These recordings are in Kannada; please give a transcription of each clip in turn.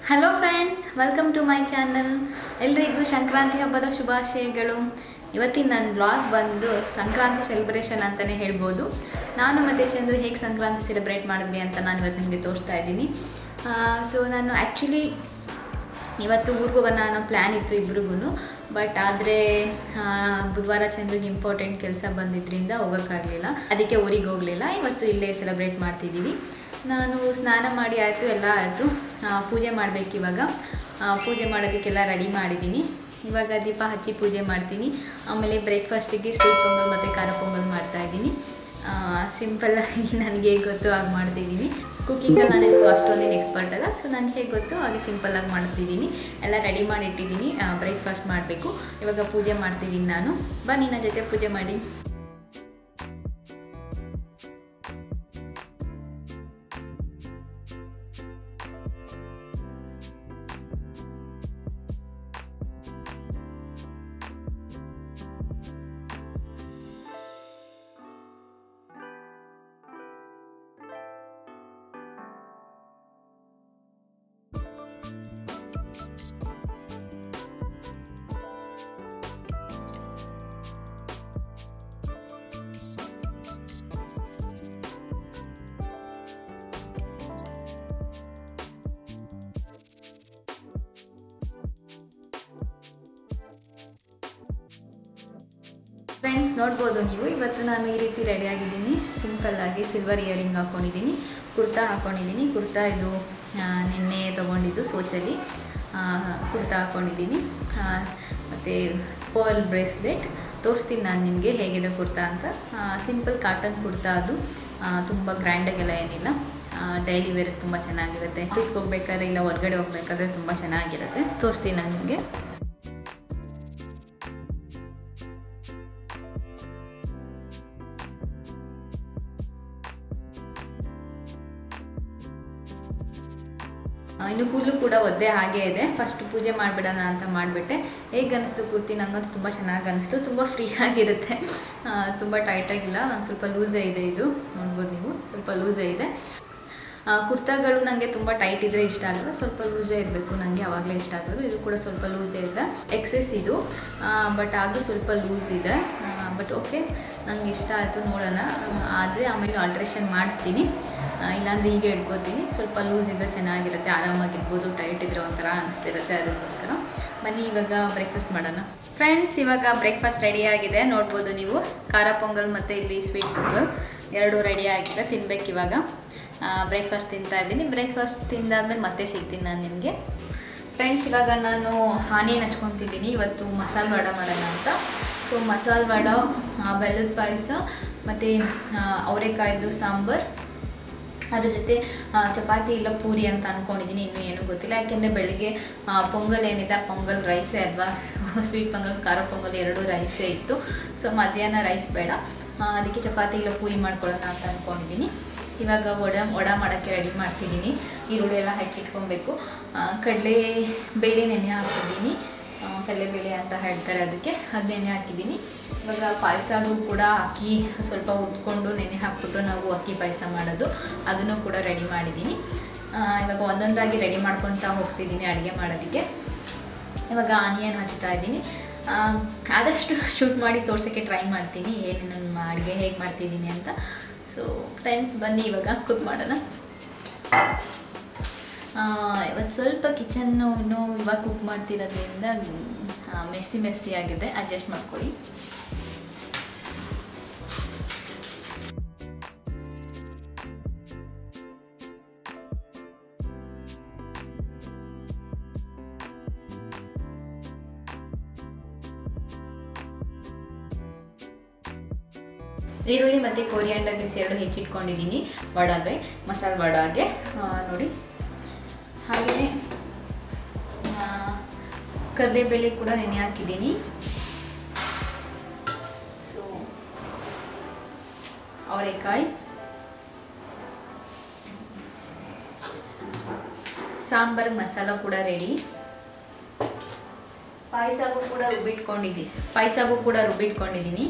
hello friends welcome to my channel ಎಲ್ರಿಗೂ ಸಂಕ್ರಾಂತಿ ಹಬ್ಬದ ಶುಭಾಶಯಗಳು ಇವತ್ತಿನ ನನ್ನ ಬ್ಲಾಗ್ ಬಂದು ಸಂಕ್ರಾಂತಿ ಸೆಲೆಬ್ರೇಷನ್ ಅಂತಲೇ ಹೇಳ್ಬೋದು ನಾನು ಮತ್ತು ಚಂದ್ರು ಹೇಗೆ ಸಂಕ್ರಾಂತಿ ಸೆಲೆಬ್ರೇಟ್ ಮಾಡಿದ್ವಿ ಅಂತ ನಾನು ಇವತ್ತು ನಿಮಗೆ ತೋರಿಸ್ತಾ ಇದ್ದೀನಿ ಸೊ ನಾನು ಆ್ಯಕ್ಚುಲಿ ಇವತ್ತು ಊರಿಗೆ ಹೋಗೋಣ ಅನ್ನೋ ಪ್ಲ್ಯಾನ್ ಇತ್ತು ಇಬ್ರಿಗೂ ಬಟ್ ಆದರೆ ಬುಧವಾರ ಚಂದ್ರಿಗೆ ಇಂಪಾರ್ಟೆಂಟ್ ಕೆಲಸ ಬಂದಿದ್ದರಿಂದ ಹೋಗೋಕ್ಕಾಗಲಿಲ್ಲ ಅದಕ್ಕೆ ಊರಿಗೆ ಹೋಗಲಿಲ್ಲ ಇವತ್ತು ಇಲ್ಲೇ ಸೆಲೆಬ್ರೇಟ್ ಮಾಡ್ತಿದ್ದೀವಿ ನಾನು ಸ್ನಾನ ಮಾಡಿ ಆಯಿತು ಎಲ್ಲ ಆಯಿತು ಪೂಜೆ ಮಾಡಬೇಕು ಇವಾಗ ಆ, ಪೂಜೆ ಮಾಡೋದಕ್ಕೆಲ್ಲ ರೆಡಿ ಮಾಡಿದ್ದೀನಿ ಇವಾಗ ದೀಪ ಹಚ್ಚಿ ಪೂಜೆ ಮಾಡ್ತೀನಿ ಆಮೇಲೆ ಬ್ರೇಕ್ಫಾಸ್ಟಿಗೆ ಸ್ವೀಟ್ ಪೊಂಗಲ್ ಮತ್ತು ಖಾರ ಪೊಂಗಲ್ ಮಾಡ್ತಾಯಿದ್ದೀನಿ ಸಿಂಪಲ್ಲಾಗಿ ನನಗೆ ಹೇಗೆ ಗೊತ್ತು ಹಾಗೆ ಮಾಡ್ತಿದ್ದೀನಿ ಕುಕ್ಕಿಂಗಲ್ಲಿ ನಾನು ಎಷ್ಟು ಅಷ್ಟೊಂದೇನು ಎಕ್ಸ್ಪರ್ಟ್ ಅಲ್ಲ ಸೊ ನನಗೆ ಹೇಗೆ ಗೊತ್ತು ಹಾಗೆ ಸಿಂಪಲ್ಲಾಗಿ ಮಾಡ್ತಿದ್ದೀನಿ ಎಲ್ಲ ರೆಡಿ ಮಾಡಿ ಇಟ್ಟಿದ್ದೀನಿ ಬ್ರೇಕ್ಫಾಸ್ಟ್ ಮಾಡಬೇಕು ಇವಾಗ ಪೂಜೆ ಮಾಡ್ತಿದ್ದೀನಿ ನಾನು ಬನ್ನಿ ನನ್ನ ಜೊತೆ ಪೂಜೆ ಮಾಡಿ ಫ್ರೆಂಡ್ಸ್ ನೋಡ್ಬೋದು ನೀವು ಇವತ್ತು ನಾನು ಈ ರೀತಿ ರೆಡಿ ಆಗಿದ್ದೀನಿ ಸಿಂಪಲ್ಲಾಗಿ ಸಿಲ್ವರ್ ಇಯರಿಂಗ್ ಹಾಕ್ಕೊಂಡಿದ್ದೀನಿ ಕುರ್ತಾ ಹಾಕ್ಕೊಂಡಿದ್ದೀನಿ ಕುರ್ತಾ ಇದು ಆ, ನಿನ್ನೆ ತೊಗೊಂಡಿದ್ದು ಸೋಚಲ್ಲಿ ಆ, ಕುರ್ತಾ ಹಾಕ್ಕೊಂಡಿದ್ದೀನಿ ಮತ್ತು ಪರ್ಲ್ ಬ್ರೇಸ್ಲೆಟ್ ತೋರಿಸ್ತೀನಿ ನಾನು ನಿಮಗೆ ಹೇಗಿದೆ ಕುರ್ತಾ ಅಂತ ಸಿಂಪಲ್ ಕಾಟನ್ ಕುರ್ತಾ ಅದು ಆ, ತುಂಬ ಗ್ರ್ಯಾಂಡಾಗೆಲ್ಲ ಏನಿಲ್ಲ ಡೈಲಿ ವೇರ್ ತುಂಬ ಚೆನ್ನಾಗಿರುತ್ತೆ ಆಫೀಸ್ಗೆ ಹೋಗ್ಬೇಕಾದ್ರೆ ಇಲ್ಲ ಹೊರಗಡೆ ಹೋಗ್ಬೇಕಾದ್ರೆ ತುಂಬ ಚೆನ್ನಾಗಿರುತ್ತೆ ತೋರಿಸ್ತೀನಿ ನಾನು ನಿಮಗೆ ಆ, ಇನ್ನು ಕೂದಲು ಕೂಡ ಒದ್ದೆ ಹಾಗೇ ಇದೆ ಫಸ್ಟ್ ಪೂಜೆ ಮಾಡಿಬಿಡೋಣ ಅಂತ ಮಾಡಿಬಿಟ್ಟೆ ಹೇಗೆ ಅನಿಸ್ತು ಕುರ್ತಿ ನಂಗಂತೂ ತುಂಬ ಚೆನ್ನಾಗಿ ಅನಿಸ್ತು ತುಂಬ ಫ್ರೀ ಆಗಿರುತ್ತೆ ಆ, ತುಂಬ ಟೈಟಾಗಿಲ್ಲ ಒಂದು ಸ್ವಲ್ಪ ಲೂಸೇ ಇದೆ ಇದು ನೋಡ್ಬೋದು ನೀವು ಸ್ವಲ್ಪ ಲೂಸೇ ಇದೆ ಆ, ಕುರ್ತಾಗಳು ನನಗೆ ತುಂಬ ಟೈಟ್ ಇದ್ದರೆ ಇಷ್ಟ ಆಗಲ್ಲ ಸ್ವಲ್ಪ ಲೂಸೇ ಇರಬೇಕು ನನಗೆ ಆವಾಗಲೇ ಇಷ್ಟ ಆಗೋದು ಇದು ಕೂಡ ಸ್ವಲ್ಪ ಲೂಸೇ ಇದೆ ಎಕ್ಸೆಸ್ ಇದು ಬಟ್ ಆದರೂ ಸ್ವಲ್ಪ ಲೂಸ್ ಇದೆ ಬಟ್ ಓಕೆ ನನಗೆ ಇಷ್ಟ ಆಯಿತು ನೋಡೋಣ ಆದರೆ ಆಮೇಲೆ ಆಲ್ಟ್ರೇಷನ್ ಮಾಡಿಸ್ತೀನಿ ಆ, ಇಲ್ಲಾಂದರೆ ಹೀಗೆ ಇಟ್ಕೋತೀನಿ ಸ್ವಲ್ಪ ಲೂಸ್ ಇದ್ದರೆ ಚೆನ್ನಾಗಿರುತ್ತೆ ಆರಾಮಾಗಿರ್ಬೋದು ಟೈಟ್ ಇದ್ರೆ ಒಂಥರ ಅನಿಸ್ತಿರುತ್ತೆ ಅದಕ್ಕೋಸ್ಕರ ಬನ್ನಿ ಇವಾಗ ಬ್ರೇಕ್ಫಾಸ್ಟ್ ಮಾಡೋಣ ಫ್ರೆಂಡ್ಸ್ ಇವಾಗ ಬ್ರೇಕ್ಫಾಸ್ಟ್ ರೆಡಿ ಆಗಿದೆ ನೋಡ್ಬೋದು ನೀವು ಖಾರ ಪೊಂಗಲ್ ಮತ್ತು ಇಲ್ಲಿ ಸ್ವೀಟ್ ಪೊಂಗಲ್ ಎರಡೂ ರೆಡಿ ಆಗಿದೆ ತಿನ್ಬೇಕು ಇವಾಗ ಬ್ರೇಕ್ಫಾಸ್ಟ್ ತಿಂತಾ ಇದ್ದೀನಿ ಬ್ರೇಕ್ಫಾಸ್ಟ್ ತಿಂದಾದ್ಮೇಲೆ ಮತ್ತೆ ಸಿಗ್ತೀನಿ ನಾನು ನಿಮಗೆ ಫ್ರೆಂಡ್ಸ್ ಇವಾಗ ನಾನು ಆನಿಯನ್ ಹಚ್ಕೊತಿದ್ದೀನಿ ಇವತ್ತು ಮಸಾಲೆ ವಡ ಮಾಡೋಣ ಅಂತ ಸೊ ಮಸಾಲೆ ವಡ ಆ, ಬೆಲ್ಲದ ಪಾಯಸ ಮತ್ತು ಅವರೆಕಾಯ್ದು ಸಾಂಬಾರು ಅದ್ರ ಜೊತೆ ಆ, ಚಪಾತಿ ಇಲ್ಲ ಪೂರಿ ಅಂತ ಅಂದ್ಕೊಂಡಿದ್ದೀನಿ ಇನ್ನೂ ಏನೂ ಗೊತ್ತಿಲ್ಲ ಯಾಕೆಂದರೆ ಬೆಳಗ್ಗೆ ಆ, ಪೊಂಗಲ್ ಏನಿದೆ ಆ ಪೊಂಗಲ್ ರೈಸೇ ಅಲ್ವಾ ಸ್ವೀಟ್ ಪೊಂಗಲ್ ಖಾರ ಪೊಂಗಲ್ ಎರಡೂ ರೈಸೇ ಇತ್ತು ಸೊ ಮಧ್ಯಾಹ್ನ ರೈಸ್ ಬೇಡ ಆ, ಅದಕ್ಕೆ ಚಪಾತಿ ಇಲ್ಲ ಪೂರಿ ಮಾಡ್ಕೊಳ್ಳೋಣ ಅಂತ ಅಂದ್ಕೊಂಡಿದ್ದೀನಿ ಇವಾಗ ವಡ ವಡ ಮಾಡೋಕ್ಕೆ ರೆಡಿ ಮಾಡ್ತಿದ್ದೀನಿ ಈರುಳ್ಳಿ ಎಲ್ಲ ಹೆಚ್ಚಿಟ್ಕೊಬೇಕು ಕಡಲೆ ಬೇಳೆ ನೆನೆ ಹಾಕಿದ್ದೀನಿ ಆ, ಕಡಲೆಬೇಳೆ ಅಂತ ಹೇಳ್ತಾರೆ ಅದಕ್ಕೆ ಅದು ನೆನೆ ಹಾಕಿದ್ದೀನಿ ಇವಾಗ ಪಾಯಸಗೂ ಕೂಡ ಅಕ್ಕಿ ಸ್ವಲ್ಪ ಉದ್ಕೊಂಡು ನೆನೆ ಹಾಕ್ಬಿಟ್ಟು ನಾವು ಅಕ್ಕಿ ಪಾಯಸ ಮಾಡೋದು ಅದನ್ನು ಕೂಡ ರೆಡಿ ಮಾಡಿದ್ದೀನಿ ಆ, ಇವಾಗ ಒಂದೊಂದಾಗಿ ರೆಡಿ ಮಾಡ್ಕೊತಾ ಹೋಗ್ತಿದ್ದೀನಿ ಅಡುಗೆ ಮಾಡೋದಕ್ಕೆ ಇವಾಗ ಆನಿಯನ್ ಹಚ್ತಾ ಇದ್ದೀನಿ ಆ, ಆದಷ್ಟು ಶೂಟ್ ಮಾಡಿ ತೋರ್ಸೋಕ್ಕೆ ಟ್ರೈ ಮಾಡ್ತೀನಿ ಏನೇನು ಅಡುಗೆ ಹೇಗೆ ಮಾಡ್ತಿದ್ದೀನಿ ಅಂತ ಸೊ ಫ್ರೆಂಡ್ಸ್ ಬನ್ನಿ ಇವಾಗ ಕುಕ್ ಮಾಡೋಣ ಇವತ್ತು ಸ್ವಲ್ಪ ಕಿಚನ್ನು ಇನ್ನೂ ಇವಾಗ ಕುಕ್ ಮಾಡ್ತಿರೋದ್ರಿಂದ ಆ, ಮೆಸ್ಸಿ ಮೆಸ್ಸಿ ಆಗಿದೆ ಅಡ್ಜಸ್ಟ್ ಮಾಡ್ಕೊಳ್ಳಿ ಈರುಳ್ಳಿ ಮತ್ತು ಕೊರಿಯಾಂಡರ್ ಲೀವ್ಸ್ ಎರಡು ಹೆಚ್ಚಿಟ್ಕೊಂಡಿದ್ದೀನಿ ವಡಾಗೆ ಮಸಾಲೆ ವಡಾಗೆ ಆ, ನೋಡಿ ಹಾಗೆಯೇ ಕಡಲೆಬೇಳೆ ಕೂಡ ನೆನೆ ಹಾಕಿದ್ದೀನಿ ಸೊ ಅವರೆಕಾಯಿ ಸಾಂಬಾರ್ ಮಸಾಲ ಕೂಡ ರೆಡಿ ಪಾಯಸಗೂ ಕೂಡ ರುಬ್ಬಿಟ್ಕೊಂಡಿದ್ದೀನಿ ಪಾಯಸಗೂ ಕೂಡ ರುಬ್ಬಿಟ್ಕೊಂಡಿದ್ದೀನಿ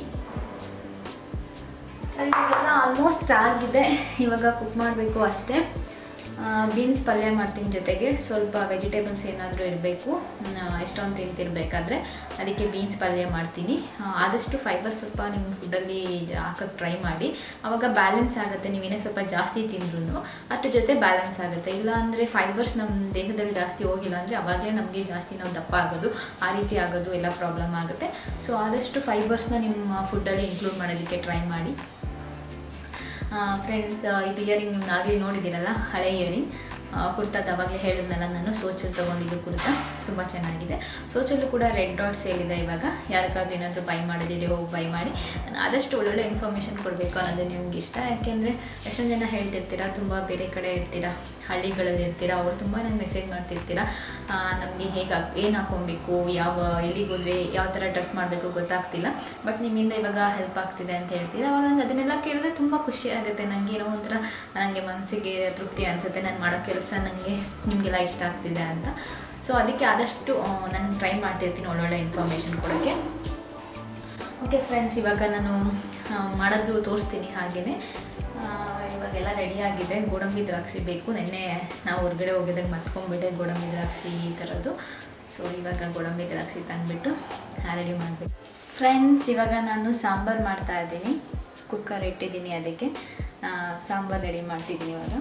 ಸೊ ಇವಾಗೆಲ್ಲ ಆಲ್ಮೋಸ್ಟ್ ಆಗಿದೆ ಇವಾಗ ಕುಕ್ ಮಾಡಬೇಕು ಅಷ್ಟೇ ಬೀನ್ಸ್ ಪಲ್ಯ ಮಾಡ್ತೀನಿ ಜೊತೆಗೆ ಸ್ವಲ್ಪ ವೆಜಿಟೇಬಲ್ಸ್ ಏನಾದರೂ ಇರಬೇಕು ಎಷ್ಟೊಂದು ತಿಂತಿರ್ಬೇಕಾದ್ರೆ ಅದಕ್ಕೆ ಬೀನ್ಸ್ ಪಲ್ಯ ಮಾಡ್ತೀನಿ ಆ, ಆದಷ್ಟು ಫೈಬರ್ ಸ್ವಲ್ಪ ನಿಮ್ಮ ಫುಡ್ಡಲ್ಲಿ ಹಾಕಕ್ಕೆ ಟ್ರೈ ಮಾಡಿ ಆವಾಗ ಬ್ಯಾಲೆನ್ಸ್ ಆಗುತ್ತೆ ನೀವೇನೇ ಸ್ವಲ್ಪ ಜಾಸ್ತಿ ತಿಂದ್ರೂ ಅದ್ರ ಜೊತೆ ಬ್ಯಾಲೆನ್ಸ್ ಆಗುತ್ತೆ ಇಲ್ಲ ಅಂದರೆ ಫೈಬರ್ಸ್ ನಮ್ಮ ದೇಹದಲ್ಲಿ ಜಾಸ್ತಿ ಹೋಗಿಲ್ಲ ಅಂದರೆ ಅವಾಗಲೇ ನಮಗೆ ಜಾಸ್ತಿ ನಾವು ದಪ್ಪ ಆಗೋದು ಆ ರೀತಿ ಆಗೋದು ಎಲ್ಲ ಪ್ರಾಬ್ಲಮ್ ಆಗುತ್ತೆ ಸೊ ಆದಷ್ಟು ಫೈಬರ್ಸ್ನ ನಿಮ್ಮ ಫುಡ್ಡಲ್ಲಿ ಇನ್ಕ್ಲೂಡ್ ಮಾಡೋದಕ್ಕೆ ಟ್ರೈ ಮಾಡಿ ಫ್ರೆಂಡ್ಸ್ ಇದು ಇಯರಿಂಗ್ ನೀವು ಆಗಲೇ ನೋಡಿದ್ದೀರಲ್ಲ ಹಳೆ ಇಯರಿಂಗ್ ಕುರ್ತಾದ ಅವಾಗಲೇ ಹೇಳಿದ್ನಲ್ಲ ನಾನು ಸೋಚಲ್ಲಿ ತೊಗೊಂಡಿದ್ದು ಕುರ್ತಾ ತುಂಬ ಚೆನ್ನಾಗಿದೆ ಸೋಚಲ್ಲೂ ಕೂಡ ರೆಡ್ ಡಾಟ್ ಸೇಲ್ ಇದೆ ಇವಾಗ ಯಾರಿಗಾದ್ರೂ ಏನಾದರೂ ಬೈ ಮಾಡಿದ್ರೆ ಹೋಗಿ ಬೈ ಮಾಡಿ ನಾನು ಆದಷ್ಟು ಒಳ್ಳೊಳ್ಳೆ ಇನ್ಫಾರ್ಮೇಷನ್ ಕೊಡಬೇಕು ಅನ್ನೋದು ನಿಮ್ಗೆ ಇಷ್ಟ ಯಾಕೆಂದರೆ ಎಷ್ಟೊಂದು ಜನ ಹೇಳ್ತಿರ್ತೀರಾ ತುಂಬ ಬೇರೆ ಕಡೆ ಇರ್ತೀರಾ ಹಳ್ಳಿಗಳಲ್ಲಿ ಇರ್ತೀರಾ ಅವ್ರು ತುಂಬ ನಂಗೆ ಮೆಸೇಜ್ ಮಾಡ್ತಿರ್ತೀರಾ ನಮಗೆ ಹೇಗೆ ಏನು ಹಾಕೊಬೇಕು ಯಾವ ಎಲ್ಲಿಗೆ ಹೋದ್ರೆ ಯಾವ ಥರ ಡ್ರೆಸ್ ಮಾಡಬೇಕು ಗೊತ್ತಾಗ್ತಿಲ್ಲ ಬಟ್ ನಿಮ್ಮಿಂದ ಇವಾಗ ಹೆಲ್ಪ್ ಆಗ್ತಿದೆ ಅಂತ ಹೇಳ್ತೀರಾ ಅವಾಗ ನಂಗೆ ಅದನ್ನೆಲ್ಲ ಕೇಳಿದ್ರೆ ತುಂಬ ಖುಷಿ ಆಗುತ್ತೆ ನನಗೆ ಏನೋ ಒಂಥರ ನನಗೆ ಮನಸ್ಸಿಗೆ ತೃಪ್ತಿ ಅನಿಸುತ್ತೆ ನಾನು ಮಾಡೋ ಕೆಲಸ ನನಗೆ ನಿಮಗೆಲ್ಲ ಇಷ್ಟ ಆಗ್ತಿದೆ ಅಂತ ಸೊ ಅದಕ್ಕೆ ಆದಷ್ಟು ನಾನು ಟ್ರೈ ಮಾಡ್ತಿರ್ತೀನಿ ಒಳ್ಳೊಳ್ಳೆ ಇನ್ಫಾರ್ಮೇಷನ್ ಕೊಡೋಕ್ಕೆ ಓಕೆ ಫ್ರೆಂಡ್ಸ್ ಇವಾಗ ನಾನು ಆ, ಮಾಡೋದು ತೋರಿಸ್ತೀನಿ ಹಾಗೆಯೇ ಇವಾಗೆಲ್ಲ ರೆಡಿ ಆಗಿದೆ ಗೋಡಂಬಿ ದ್ರಾಕ್ಷಿ ಬೇಕು ನಿನ್ನೆ ನಾವು ಹೊರಗಡೆ ಹೋಗಿದಾಗ ಮತ್ಕೊಂಡ್ಬಿಟ್ಟೆ ಗೋಡಂಬಿ ದ್ರಾಕ್ಷಿ ಈ ಥರದ್ದು ಸೊ ಇವಾಗ ಗೋಡಂಬಿ ದ್ರಾಕ್ಷಿ ತಂದುಬಿಟ್ಟು ರೆಡಿ ಮಾಡಬೇಕು ಫ್ರೆಂಡ್ಸ್ ಇವಾಗ ನಾನು ಸಾಂಬಾರು ಮಾಡ್ತಾ ಇದ್ದೀನಿ ಕುಕ್ಕರ್ ಇಟ್ಟಿದ್ದೀನಿ ಅದಕ್ಕೆ ಆ, ಸಾಂಬಾರು ರೆಡಿ ಮಾಡ್ತಿದ್ದೀನಿ ಇವಾಗ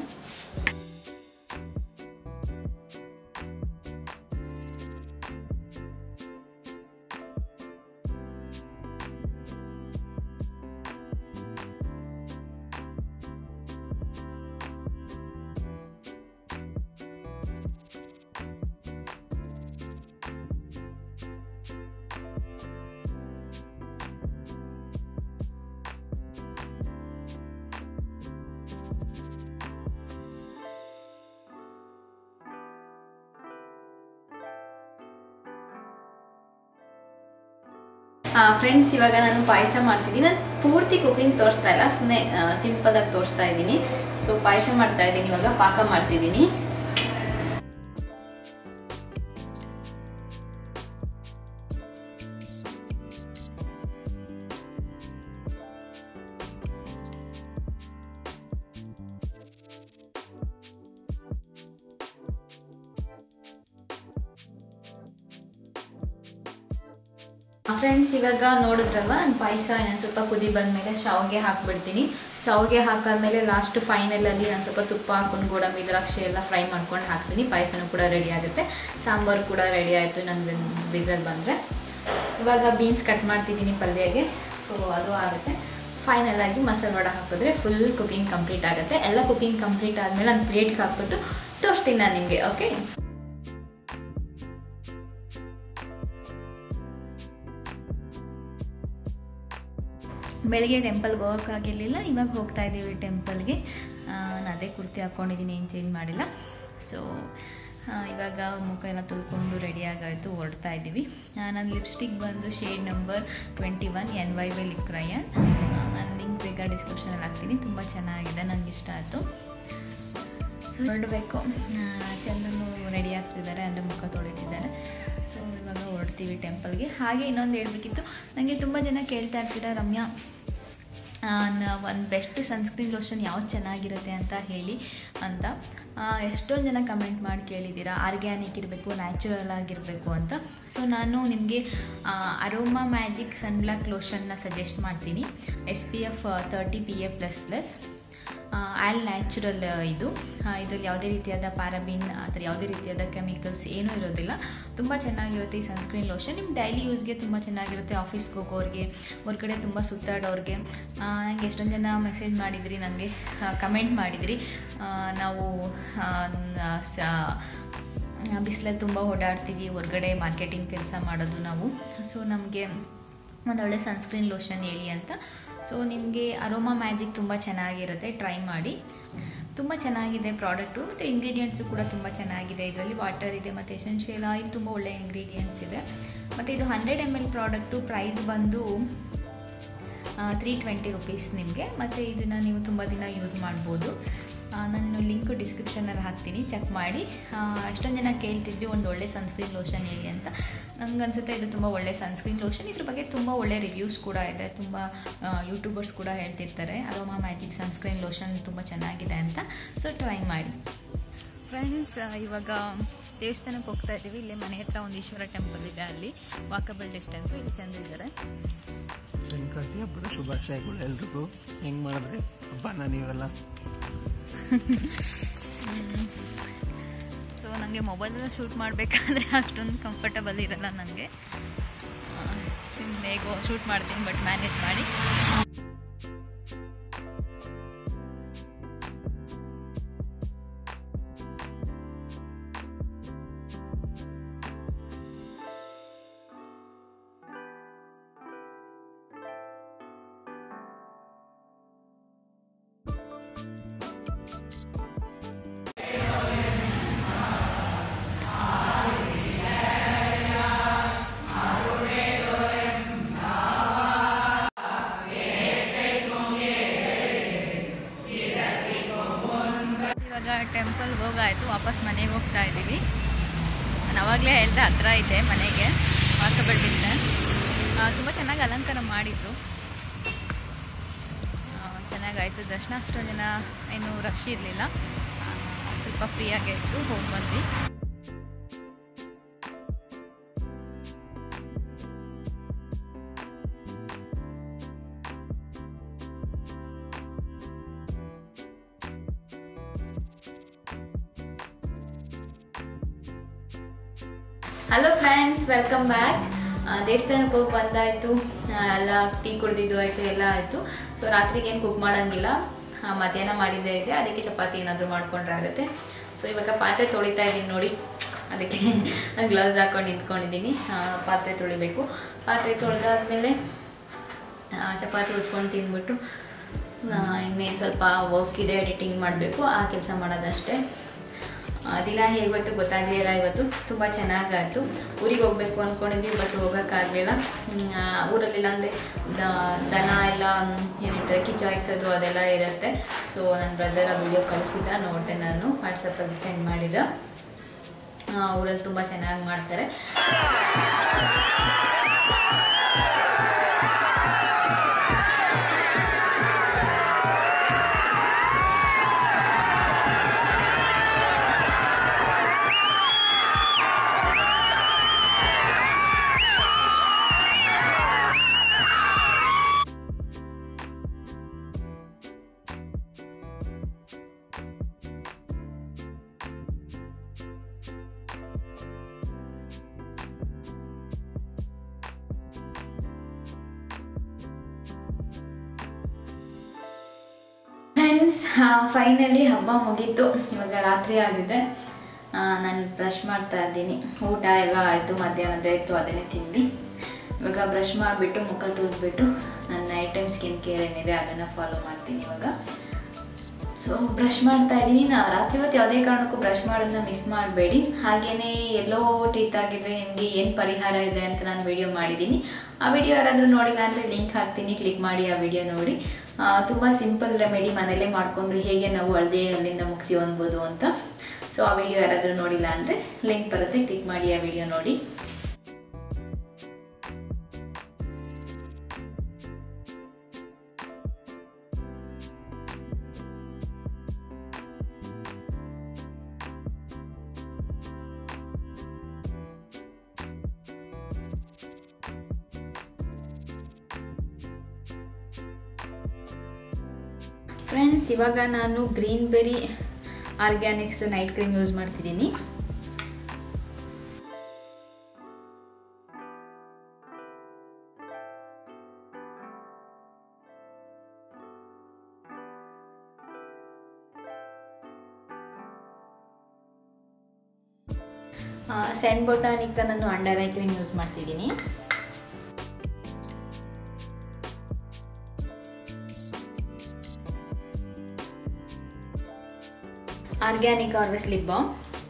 ಫ್ರೆಂಡ್ಸ್ ಇವಾಗ ನಾನು ಪಾಯಸ ಮಾಡ್ತಿದ್ದೀನಿ ನಾನು ಪೂರ್ತಿ ಕುಕಿಂಗ್ ತೋರಿಸ್ತಾ ಇಲ್ಲ ಸುಮ್ಮನೆ ಸಿಂಪಲಾಗಿ ತೋರಿಸ್ತಾ ಇದ್ದೀನಿ ಸೊ ಪಾಯಸ ಮಾಡ್ತಾ ಇದ್ದೀನಿ ಇವಾಗ ಪಾಕ ಮಾಡ್ತಿದ್ದೀನಿ ಫ್ರೆಂಡ್ಸ್ ಇವಾಗ ನೋಡಿದ್ರಲ್ವ ನಾನು ಪಾಯಸ ನಾನು ಸ್ವಲ್ಪ ಕುದಿ ಬಂದಮೇಲೆ ಶಾವಿಗೆ ಹಾಕ್ಬಿಡ್ತೀನಿ ಶಾವಿಗೆ ಹಾಕಾದ್ಮೇಲೆ ಲಾಸ್ಟ್ ಫೈನಲಲ್ಲಿ ನಾನು ಸ್ವಲ್ಪ ತುಪ್ಪ ಹಾಕೊಂಡು ಗೋಡಂಬಿ ದ್ರಾಕ್ಷಿ ಎಲ್ಲ ಫ್ರೈ ಮಾಡ್ಕೊಂಡು ಹಾಕ್ತೀನಿ ಪಾಯಸನೂ ಕೂಡ ರೆಡಿ ಆಗುತ್ತೆ ಸಾಂಬಾರು ಕೂಡ ರೆಡಿ ಆಯಿತು ನನ್ನ ಬಿಸಲ್ ಬಂದರೆ ಇವಾಗ ಬೀನ್ಸ್ ಕಟ್ ಮಾಡ್ತಿದ್ದೀನಿ ಪಲ್ಯಗೆ ಸೊ ಅದು ಆಗುತ್ತೆ ಫೈನಲ್ ಆಗಿ ಮಸಾಲೆ ವಡೆ ಹಾಕಿದ್ರೆ ಫುಲ್ ಕುಕಿಂಗ್ ಕಂಪ್ಲೀಟ್ ಆಗುತ್ತೆ ಎಲ್ಲ ಕುಕಿಂಗ್ ಕಂಪ್ಲೀಟ್ ಆದಮೇಲೆ ನಾನು ಪ್ಲೇಟ್ಗೆ ಹಾಕ್ಬಿಟ್ಟು ತೋರಿಸ್ತೀನಿ ನಾನು ನಿಮಗೆ ಓಕೆ ಬೆಳಗ್ಗೆ ಟೆಂಪಲ್ಗೆ ಹೋಗೋಕ್ಕಾಗಿರಲಿಲ್ಲ ಇವಾಗ ಹೋಗ್ತಾ ಇದ್ದೀವಿ ಟೆಂಪಲ್ಗೆ ನಾನು ಅದೇ ಕುರ್ತಿ ಹಾಕ್ಕೊಂಡಿದ್ದೀನಿ ಏನು ಚೇಂಜ್ ಮಾಡಿಲ್ಲ ಸೊ ಇವಾಗ ಮುಖ ಎಲ್ಲ ತುಳ್ಕೊಂಡು ರೆಡಿ ಆಗಾಯಿತು ಹೊರಡ್ತಾ ಇದ್ದೀವಿ ನನ್ನ ಲಿಪ್ಸ್ಟಿಕ್ ಬಂದು shade number twenty one N Y Y lip crayon ನಾನು ಲಿಂಕ್ ಬೇಕಾ ಡಿಸ್ಕ್ರಿಪ್ಷನಲ್ಲಿ ಹಾಕ್ತೀನಿ ತುಂಬ ಚೆನ್ನಾಗಿದೆ ನನಗೆ ಇಷ್ಟ ಆಯಿತು ಸೊ ಹೊರಡಬೇಕು ಚಂದನು ರೆಡಿ ಆಗ್ತಿದ್ದಾರೆ ಅಂದರೆ ಮುಖ ತೊಳಿತಿದ್ದಾರೆ ಸೊ ಇವಾಗ ಹೊರಡ್ತೀವಿ ಟೆಂಪಲ್ಗೆ ಹಾಗೆ ಇನ್ನೊಂದು ಹೇಳ್ಬೇಕಿತ್ತು ನನಗೆ ತುಂಬ ಜನ ಕೇಳ್ತಾ ಇರ್ತೀರ ರಮ್ಯಾ ಒಂದು ಬೆಸ್ಟ್ ಸನ್ಸ್ಕ್ರೀನ್ ಲೋಷನ್ ಯಾವ್ದು ಚೆನ್ನಾಗಿರುತ್ತೆ ಅಂತ ಹೇಳಿ ಅಂತ ಆ, ಎಷ್ಟೊಂದು ಜನ ಕಮೆಂಟ್ ಮಾಡಿ ಕೇಳಿದ್ದೀರಾ ಆರ್ಗ್ಯಾನಿಕ್ ಇರಬೇಕು ನ್ಯಾಚುರಲ್ ಆಗಿರಬೇಕು ಅಂತ ಸೊ ನಾನು ನಿಮಗೆ ಅರೋಮಾ ಮ್ಯಾಜಿಕ್ ಸನ್ಬ್ಲಾಕ್ ಲೋಷನ್ನ ಸಜೆಸ್ಟ್ ಮಾಡ್ತೀನಿ S P F thirty P A plus plus all natural ಇದು ಇದರಲ್ಲಿ ಯಾವುದೇ ರೀತಿಯಾದ ಪ್ಯಾರಾಬಿನ್ ಆ ಥರ ಯಾವುದೇ ರೀತಿಯಾದ ಕೆಮಿಕಲ್ಸ್ ಏನೂ ಇರೋದಿಲ್ಲ ತುಂಬ ಚೆನ್ನಾಗಿರುತ್ತೆ ಈ ಸನ್ಸ್ಕ್ರೀನ್ ಲೋಷನ್ ನಿಮ್ಮ ಡೈಲಿ ಯೂಸ್ಗೆ ತುಂಬ ಚೆನ್ನಾಗಿರುತ್ತೆ ಆಫೀಸ್ಗೆ ಹೋಗೋರಿಗೆ ಹೊರಗಡೆ ತುಂಬ ಸುತ್ತಾಡೋರಿಗೆ ನನಗೆ ಎಷ್ಟೊಂದು ಜನ ಮೆಸೇಜ್ ಮಾಡಿದ್ರಿ ನನಗೆ ಕಮೆಂಟ್ ಮಾಡಿದ್ರಿ ಆ, ನಾವು ಆ, ನ- ಸ- ಬಿಸಿಲಲ್ಲಿ ತುಂಬ ಓಡಾಡ್ತೀವಿ ಹೊರಗಡೆ ಮಾರ್ಕೆಟಿಂಗ್ ಕೆಲಸ ಮಾಡೋದು ನಾವು ಸೊ ನಮಗೆ ಒಂದೊಳ್ಳೆ ಸನ್ಸ್ಕ್ರೀನ್ ಲೋಷನ್ ಹೇಳಿ ಅಂತ ಸೊ ನಿಮಗೆ ಅರೋಮಾ ಮ್ಯಾಜಿಕ್ ತುಂಬ ಚೆನ್ನಾಗಿರುತ್ತೆ ಟ್ರೈ ಮಾಡಿ ತುಂಬ ಚೆನ್ನಾಗಿದೆ ಪ್ರಾಡಕ್ಟು ಮತ್ತು ಇಂಗ್ರೀಡಿಯೆಂಟ್ಸು ಕೂಡ ತುಂಬ ಚೆನ್ನಾಗಿದೆ ಇದರಲ್ಲಿ ವಾಟರ್ ಇದೆ ಮತ್ತು ಎಸೆನ್ಷಿಯಲ್ ಆಯಿಲ್ ತುಂಬ ಒಳ್ಳೆ ಇಂಗ್ರೀಡಿಯೆಂಟ್ಸ್ ಇದೆ ಮತ್ತು ಇದು hundred M L product price ಬಂದು ತ್ರೀ ಟ್ವೆಂಟಿ ರುಪೀಸ್ ನಿಮಗೆ ಮತ್ತು ಇದನ್ನು ನೀವು ತುಂಬ ದಿನ ಯೂಸ್ ಮಾಡ್ಬೋದು ಆ, ನಾನು ಲಿಂಕ್ ಡಿಸ್ಕ್ರಿಪ್ಷನಲ್ಲಿ ಹಾಕ್ತೀನಿ ಚೆಕ್ ಮಾಡಿ ಆ, ಎಷ್ಟೊಂದು ಜನ ಕೇಳ್ತಿದ್ವಿ ಒಂದು ಒಳ್ಳೆ ಸನ್ಸ್ಕ್ರೀನ್ ಲೋಷನ್ ಹೇಳಿ ಅಂತ ನಂಗೆ ಅನ್ಸುತ್ತೆ ಇದು ತುಂಬ ಒಳ್ಳೆ ಸನ್ಸ್ಕ್ರೀನ್ ಲೋಷನ್ ಇದ್ರ ಬಗ್ಗೆ ತುಂಬ ಒಳ್ಳೆ ರಿವ್ಯೂಸ್ ಕೂಡ ಇದೆ ತುಂಬ ಯೂಟ್ಯೂಬರ್ಸ್ ಕೂಡ ಹೇಳ್ತಿರ್ತಾರೆ ಅರೋಮಾ ಮ್ಯಾಜಿಕ್ ಸನ್ಸ್ಕ್ರೀನ್ ಲೋಷನ್ ತುಂಬ ಚೆನ್ನಾಗಿದೆ ಅಂತ ಸೊ ಟ್ರೈ ಮಾಡಿ ಫ್ರೆಂಡ್ಸ್ ಇವಾಗ ದೇವಸ್ಥಾನಕ್ಕೆ ಹೋಗ್ತಾ ಇದ್ದೀವಿ ಇಲ್ಲೇ ಮನೆ ಹತ್ರ ಒಂದು ಈಶ್ವರ ಟೆಂಪಲ್ ಇದೆ ಅಲ್ಲಿ ವಾಕಬಲ್ ಡಿಸ್ಟೆನ್ಸ್ ಇಲ್ಲಿ ಚಂದ ಇದ್ದಾರೆ ಸಂಕ್ರಾಂತಿ ಹಬ್ಬದ ಶುಭಾಶಯಗಳು ಎಲ್ರಿಗೂ ಹೆಂಗ್ ಮಾಡಿದ್ರೆ ಹಬ್ಬನ ನೀವೆಲ್ಲ ಸೊ ನನಗೆ ಮೊಬೈಲಲ್ಲಿ ಶೂಟ್ ಮಾಡಬೇಕಾದ್ರೆ ಅಷ್ಟೊಂದು ಕಂಫರ್ಟಬಲ್ ಇರಲ್ಲ ನನಗೆ ಸಿಂಪ್ಲಿ ಹೇಗೋ ಶೂಟ್ ಮಾಡ್ತೀನಿ ಬಟ್ ಮ್ಯಾನೇಜ್ ಮಾಡಿ ಇವಾಗ ಟೆಂಪಲ್ಗೆ ಹೋಗಾಯ್ತು ವಾಪಸ್ ಮನೆಗೆ ಹೋಗ್ತಾ ಇದ್ದೀವಿ ನಾನು ಅವಾಗಲೇ ಹೇಳ್ದೆ ಹತ್ರ ಇದೆ ಮನೆಗೆ ವಾಕಬಲ್ ಡಿಸ್ಟೆನ್ಸ್ ತುಂಬ ಚೆನ್ನಾಗಿ ಅಲಂಕಾರ ಮಾಡಿದರು ಚೆನ್ನಾಗಾಯಿತು ದರ್ಶನ ಅಷ್ಟೊಂದು ದಿನ ಏನು ರಶ್ ಇರಲಿಲ್ಲ ಸ್ವಲ್ಪ ಫ್ರೀಯಾಗೇ ಇತ್ತು ಹೋಗಿ ಬಂದ್ವಿ ಹಲೋ ಫ್ರೆಂಡ್ಸ್ ವೆಲ್ಕಮ್ ಬ್ಯಾಕ್ ದೇವಸ್ಥಾನಕ್ಕೆ ಹೋಗಿ ಬಂದಾಯಿತು ಎಲ್ಲ ಟೀ ಕುಡ್ದಿದ್ದು ಆಯಿತು ಎಲ್ಲ ಆಯಿತು ಸೊ ರಾತ್ರಿಗೆ ಏನು ಕುಕ್ ಮಾಡೋಂಗಿಲ್ಲ ಆ, ಮಧ್ಯಾಹ್ನ ಮಾಡಿದ್ದೇ ಇದೆ ಅದಕ್ಕೆ ಚಪಾತಿ ಏನಾದರೂ ಮಾಡ್ಕೊಂಡ್ರೆ ಆಗುತ್ತೆ ಸೊ ಇವಾಗ ಪಾತ್ರೆ ತೊಳಿತಾ ಇದ್ದೀನಿ ನೋಡಿ ಅದಕ್ಕೆ ನಾನು ಗ್ಲೌಸ್ ಹಾಕೊಂಡು ನಿಂತ್ಕೊಂಡಿದ್ದೀನಿ ಆ, ಪಾತ್ರೆ ತೊಳಿಬೇಕು ಪಾತ್ರೆ ತೊಳೆದಾದ್ಮೇಲೆ ಚಪಾತಿ ಉಜ್ಕೊಂಡು ತಿಂದ್ಬಿಟ್ಟು ಆ, ಇನ್ನೇನು ಸ್ವಲ್ಪ ವರ್ಕ್ ಇದೆ ಎಡಿಟಿಂಗ್ ಮಾಡಬೇಕು ಆ ಕೆಲಸ ಮಾಡೋದಷ್ಟೇ ಆ, ದಿನ ಹೇಗೋಯ್ತು ಗೊತ್ತಾಗಲಿಲ್ಲ ಇವತ್ತು ತುಂಬ ಚೆನ್ನಾಗಾಯಿತು ಊರಿಗೆ ಹೋಗ್ಬೇಕು ಅಂದ್ಕೊಂಡಿದ್ವಿ ಬಟ್ ಹೋಗೋಕ್ಕಾಗಲಿಲ್ಲ ಊರಲ್ಲಿಲ್ಲ ಅಂದರೆ ದನ ಎಲ್ಲ ಏನಂತಾರೆ ಕಿಚಾಯಿಸೋದು ಅದೆಲ್ಲ ಇರುತ್ತೆ ಸೊ ನನ್ನ ಬ್ರದರ್ ಆ ವಿಡಿಯೋ ಕಳಿಸಿದ್ದ ನೋಡಿದೆ ನಾನು ವಾಟ್ಸಪ್ಪಲ್ಲಿ ಸೆಂಡ್ ಮಾಡಿದ ಆ, ಊರಲ್ಲಿ ತುಂಬ ಚೆನ್ನಾಗಿ ಮಾಡ್ತಾರೆ ಫ್ರೆಂಡ್ಸ್ ಫೈನಲಿ ಹಬ್ಬ ಮುಗೀತು ಇವಾಗ ರಾತ್ರಿ ಆಗಿದೆ ನಾನು ಬ್ರಷ್ ಮಾಡ್ತಾ ಇದ್ದೀನಿ ಊಟ ಎಲ್ಲ ಆಯಿತು ಮಧ್ಯಾಹ್ನದ ಆಯಿತು ಅದನ್ನೇ ತಿಂದು ಇವಾಗ ಬ್ರಷ್ ಮಾಡಿಬಿಟ್ಟು ಮುಖ ತುಳಿದ್ಬಿಟ್ಟು ನನ್ನ ನೈಟ್ ಟೈಮ್ ಸ್ಕಿನ್ ಕೇರ್ ಏನಿದೆ ಅದನ್ನು ಫಾಲೋ ಮಾಡ್ತೀನಿ ಇವಾಗ ಸೊ ಬ್ರಷ್ ಮಾಡ್ತಾ ಇದ್ದೀನಿ ನಾ ರಾತ್ರಿ ಹೊತ್ತು ಯಾವುದೇ ಕಾರಣಕ್ಕೂ ಬ್ರಷ್ ಮಾಡೋದನ್ನ ಮಿಸ್ ಮಾಡಬೇಡಿ ಹಾಗೆಯೇ ಎಲ್ಲೋ ಟೀತ್ ಆಗಿದ್ರೆ ನಿಮಗೆ ಏನು ಪರಿಹಾರ ಇದೆ ಅಂತ ನಾನು ವಿಡಿಯೋ ಮಾಡಿದ್ದೀನಿ ಆ ವಿಡಿಯೋ ಯಾರಾದರೂ ನೋಡಿಲ್ಲ ಅಂದರೆ ಲಿಂಕ್ ಹಾಕ್ತೀನಿ ಕ್ಲಿಕ್ ಮಾಡಿ ಆ ವಿಡಿಯೋ ನೋಡಿ ತುಂಬ ಸಿಂಪಲ್ ರೆಮಿಡಿ ಮನೇಲೇ ಮಾಡಿಕೊಂಡು ಹೇಗೆ ನಾವು ಹಳದಿ ಅಲ್ಲಿಂದ ಮುಕ್ತಿ ಹೊಂದ್ಬೋದು ಅಂತ ಸೊ ಆ ವಿಡಿಯೋ ಯಾರಾದರೂ ನೋಡಿಲ್ಲ ಅಂದರೆ ಲಿಂಕ್ ಬರುತ್ತೆ ಕ್ಲಿಕ್ ಮಾಡಿ ಆ ವಿಡಿಯೋ ನೋಡಿ ಫ್ರೆಂಡ್ಸ್ ಇವಾಗ ನಾನು ಗ್ರೀನ್ ಬೆರಿ ಆರ್ಗ್ಯಾನಿಕ್ಸ್ದು ನೈಟ್ ಕ್ರೀಮ್ ಯೂಸ್ ಮಾಡ್ತಿದ್ದೀನಿ ಸೆಂಟ್ ಬೊಟಾನಿಕ್ ನಾನು ಅಂಡರ್ ಐ ಕ್ರೀಮ್ ಯೂಸ್ ಮಾಡ್ತಿದ್ದೀನಿ organic harvest lip balm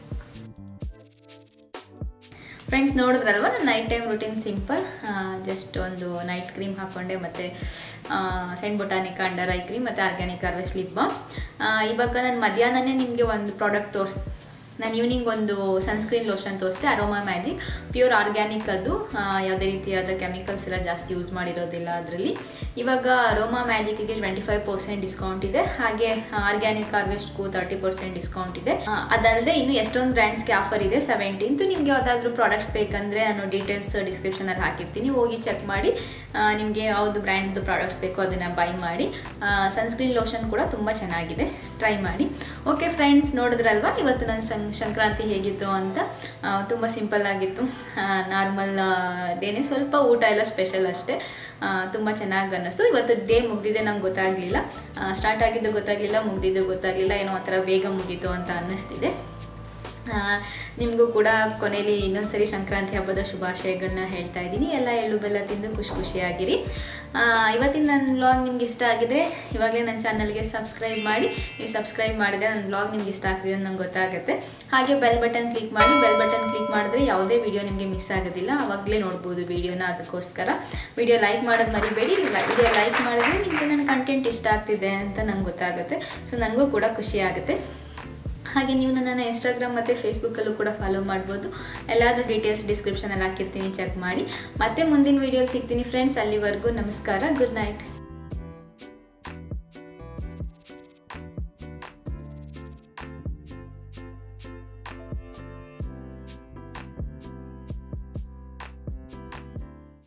friends ನೋಡಿದ್ರಲ್ವ ನನ್ನ night time routine simple just ಒಂದು ನೈಟ್ ಕ್ರೀಮ್ ಹಾಕ್ಕೊಂಡೆ ಮತ್ತು saint botanica under eye cream ಮತ್ತು ಆರ್ಗ್ಯಾನಿಕ್ ಆರ್ವೆಸ್ ಲಿಪ್ ಬಾಮ್ ಇವಾಗ ನಾನು ಮಧ್ಯಾಹ್ನನೇ ನಿಮಗೆ ಒಂದು ಪ್ರಾಡಕ್ಟ್ ತೋರಿಸ್ ನಾನು ಈವ್ನಿಂಗ್ ಒಂದು ಸನ್ಸ್ಕ್ರೀನ್ ಲೋಷನ್ ತೋರಿಸ್ದೆ ಅರೋಮಾ ಮ್ಯಾಜಿಕ್ ಪ್ಯೂರ್ ಆರ್ಗ್ಯಾನಿಕ್ ಅದು ಆ, ಯಾವುದೇ ರೀತಿಯಾದ ಕೆಮಿಕಲ್ಸ್ ಎಲ್ಲ ಜಾಸ್ತಿ ಯೂಸ್ ಮಾಡಿರೋದಿಲ್ಲ ಅದರಲ್ಲಿ ಇವಾಗ ಅರೋಮಾ ಮ್ಯಾಜಿಕ್ಗೆ ಟ್ವೆಂಟಿ ಫೈವ್ ಪರ್ಸೆಂಟ್ ಡಿಸ್ಕೌಂಟ್ ಇದೆ ಹಾಗೆ ಆರ್ಗ್ಯಾನಿಕ್ ಹಾರ್ವೆಸ್ಟ್ಗೂ ತರ್ಟಿ ಪರ್ಸೆಂಟ್ ಡಿಸ್ಕೌಂಟ್ ಇದೆ ಆ, ಅದಲ್ಲದೆ ಇನ್ನು ಎಷ್ಟೊಂದು ಬ್ರ್ಯಾಂಡ್ಸ್ಗೆ ಆಫರ್ ಇದೆ ಸೆವೆಂಟೀನ್ತ್ ನಿಮಗೆ ಯಾವುದಾದ್ರೂ ಪ್ರಾಡಕ್ಟ್ಸ್ ಬೇಕಂದರೆ ನಾನು ಡೀಟೇಲ್ಸ್ ಡಿಸ್ಕ್ರಿಪ್ಷನಲ್ಲಿ ಹಾಕಿರ್ತೀನಿ ಹೋಗಿ ಚೆಕ್ ಮಾಡಿ ನಿಮಗೆ ಯಾವುದು ಬ್ರ್ಯಾಂಡ್ದು ಪ್ರಾಡಕ್ಟ್ಸ್ ಬೇಕೋ ಅದನ್ನು ಬೈ ಮಾಡಿ ಸನ್ಸ್ಕ್ರೀನ್ ಲೋಷನ್ ಕೂಡ ತುಂಬ ಚೆನ್ನಾಗಿದೆ ಟ್ರೈ ಮಾಡಿ ಓಕೆ ಫ್ರೆಂಡ್ಸ್ ನೋಡಿದ್ರಲ್ವಾ ಇವತ್ತು ನನ್ನ ಸಂ ಸಂಕ್ರಾಂತಿ ಹೇಗಿತ್ತು ಅಂತ ತುಂಬ ಸಿಂಪಲ್ ಆಗಿತ್ತು ನಾರ್ಮಲ್ ಡೇನೆ ಸ್ವಲ್ಪ ಊಟ ಎಲ್ಲ ಸ್ಪೆಷಲ್ ಅಷ್ಟೇ ತುಂಬ ಚೆನ್ನಾಗಿ ಅನ್ನಿಸ್ತು ಇವತ್ತು ಡೇ ಮುಗ್ದಿದೆ ನಂಗೆ ಗೊತ್ತಾಗಲಿಲ್ಲ ಸ್ಟಾರ್ಟ್ ಆಗಿದ್ದು ಗೊತ್ತಾಗಲಿಲ್ಲ ಮುಗ್ದಿದ್ದು ಗೊತ್ತಾಗಲಿಲ್ಲ ಏನೋ ಒಂಥರ ಬೇಗ ಮುಗೀತು ಅಂತ ಅನ್ನಿಸ್ತಿದೆ ನಿಮಗೂ ಕೂಡ ಕೊನೆಯಲ್ಲಿ ಇನ್ನೊಂದ್ಸರಿ ಸಂಕ್ರಾಂತಿ ಹಬ್ಬದ ಶುಭಾಶಯಗಳನ್ನ ಹೇಳ್ತಾ ಇದ್ದೀನಿ ಎಲ್ಲ ಎಳ್ಳು ಬೆಲ್ಲ ತಿಂದು ಖುಷಿ ಖುಷಿಯಾಗಿರಿ ಆ, ಇವತ್ತಿನ ನನ್ನ ವ್ಲಾಗ್ ನಿಮ್ಗೆ ಇಷ್ಟ ಆಗಿದ್ರೆ ಇವಾಗಲೇ ನನ್ನ ಚಾನಲ್ಗೆ ಸಬ್ಸ್ಕ್ರೈಬ್ ಮಾಡಿ ನೀವು ಸಬ್ಸ್ಕ್ರೈಬ್ ಮಾಡಿದ್ರೆ ನನ್ನ ವ್ಲಾಗ್ ನಿಮ್ಗೆ ಇಷ್ಟ ಆಗ್ತಿದೆ ಅಂತ ನಂಗೆ ಗೊತ್ತಾಗುತ್ತೆ ಹಾಗೆ ಬೆಲ್ ಬಟನ್ ಕ್ಲಿಕ್ ಮಾಡಿ ಬೆಲ್ ಬಟನ್ ಕ್ಲಿಕ್ ಮಾಡಿದ್ರೆ ಯಾವುದೇ ವಿಡಿಯೋ ನಿಮಗೆ ಮಿಸ್ ಆಗೋದಿಲ್ಲ ಆವಾಗಲೇ ನೋಡ್ಬೋದು ವಿಡಿಯೋನ ಅದಕ್ಕೋಸ್ಕರ ವಿಡಿಯೋ ಲೈಕ್ ಮಾಡೋದು ಮರಿಬೇಡಿ ವಿಡಿಯೋ ಲೈಕ್ ಮಾಡಿದ್ರೆ ನಿಮಗೆ ನನ್ನ ಕಂಟೆಂಟ್ ಇಷ್ಟ ಆಗ್ತಿದೆ ಅಂತ ನಂಗೆ ಗೊತ್ತಾಗುತ್ತೆ ಸೊ ನನಗೂ ಕೂಡ ಖುಷಿ ಆಗುತ್ತೆ ಹಾಗೆ ನೀವು ನನ್ನನ್ನು ಇನ್ಸ್ಟಾಗ್ರಾಮ್ ಮತ್ತು ಫೇಸ್ಬುಕ್ಕಲ್ಲೂ ಕೂಡ ಫಾಲೋ ಮಾಡ್ಬೋದು ಎಲ್ಲಾದರೂ ಡೀಟೇಲ್ಸ್ ಡಿಸ್ಕ್ರಿಪ್ಷನಲ್ಲಿ ಹಾಕಿರ್ತೀನಿ ಚೆಕ್ ಮಾಡಿ ಮತ್ತೆ ಮುಂದಿನ ವೀಡಿಯೋಲಿ ಸಿಗ್ತೀನಿ ಫ್ರೆಂಡ್ಸ್ ಅಲ್ಲಿವರೆಗೂ ನಮಸ್ಕಾರ ಗುಡ್ ನೈಟ್